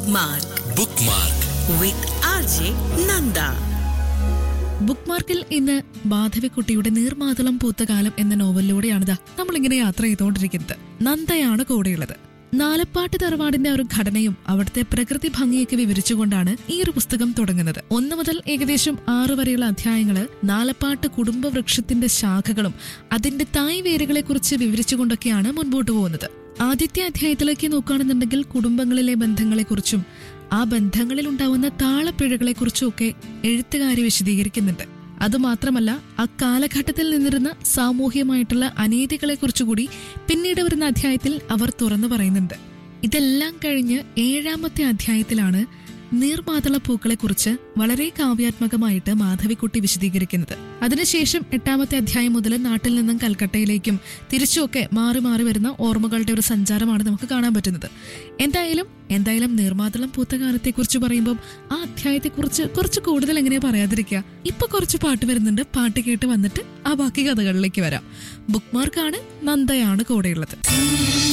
Bookmark bookmark with RJ Nanda. ബുക്ക് മാർക്കിൽ ഇന്ന് മാധവിക്കുട്ടിയുടെ നീർമാതളം പൂത്ത കാലം എന്ന നോവലിലൂടെയാണിതാ നമ്മളിങ്ങനെ യാത്ര ചെയ്തുകൊണ്ടിരിക്കുന്നത് നന്ദയാണ് കൂടെയുള്ളത് നാലപ്പാട്ട് തറവാടിന്റെ ഒരു ഘടനയും അവിടുത്തെ പ്രകൃതി ഭംഗിയൊക്കെ വിവരിച്ചുകൊണ്ടാണ് ഈ ഒരു പുസ്തകം തുടങ്ങുന്നത് ഒന്ന് മുതൽ ഏകദേശം ആറ് വരെയുള്ള അധ്യായങ്ങള് നാലപ്പാട്ട് കുടുംബ വൃക്ഷത്തിന്റെ ശാഖകളും അതിന്റെ തായ് വേരുകളെ കുറിച്ച് വിവരിച്ചുകൊണ്ടൊക്കെയാണ് മുൻപോട്ട് പോകുന്നത് ആദ്യത്തെ അധ്യായത്തിലേക്ക് നോക്കുകയാണെന്നുണ്ടെങ്കിൽ കുടുംബങ്ങളിലെ ബന്ധങ്ങളെക്കുറിച്ചും ആ ബന്ധങ്ങളിൽ ഉണ്ടാവുന്ന താളപ്പിഴകളെക്കുറിച്ചും ഒക്കെ എഴുത്തുകാരി വിശദീകരിക്കുന്നുണ്ട് അതുമാത്രമല്ല ആ കാലഘട്ടത്തിൽ നിന്നിരുന്ന സാമൂഹ്യമായിട്ടുള്ള അനീതികളെക്കുറിച്ചുകൂടി പിന്നീട് വരുന്ന അധ്യായത്തിൽ അവർ തുറന്നു പറയുന്നുണ്ട് ഇതെല്ലാം കഴിഞ്ഞ് ഏഴാമത്തെ അധ്യായത്തിലാണ് നീർമാതള പൂക്കളെക്കുറിച്ച് വളരെ കാവ്യാത്മകമായിട്ട് മാധവിക്കുട്ടി വിശദീകരിക്കുന്നത് അതിനുശേഷം എട്ടാമത്തെ അധ്യായം മുതൽ നാട്ടിൽ നിന്നും കൽക്കട്ടയിലേക്കും തിരിച്ചുമൊക്കെ മാറി മാറി വരുന്ന ഓർമ്മകളുടെ ഒരു സഞ്ചാരമാണ് നമുക്ക് കാണാൻ പറ്റുന്നത് എന്തായാലും എന്തായാലും നീർമാതളം പൂത്ത കാലത്തെക്കുറിച്ച് പറയുമ്പോൾ ആ അധ്യായത്തെക്കുറിച്ച് കുറച്ച് കൂടുതൽ എങ്ങനെയാ പറയാതിരിക്കുക ഇപ്പൊ കുറച്ച് പാട്ട് വരുന്നുണ്ട് പാട്ട് കേട്ട് വന്നിട്ട് ആ ബാക്കി കഥകളിലേക്ക് വരാം ബുക്ക് മാർക്കാണ് നന്ദയാണ് കൂടെയുള്ളത്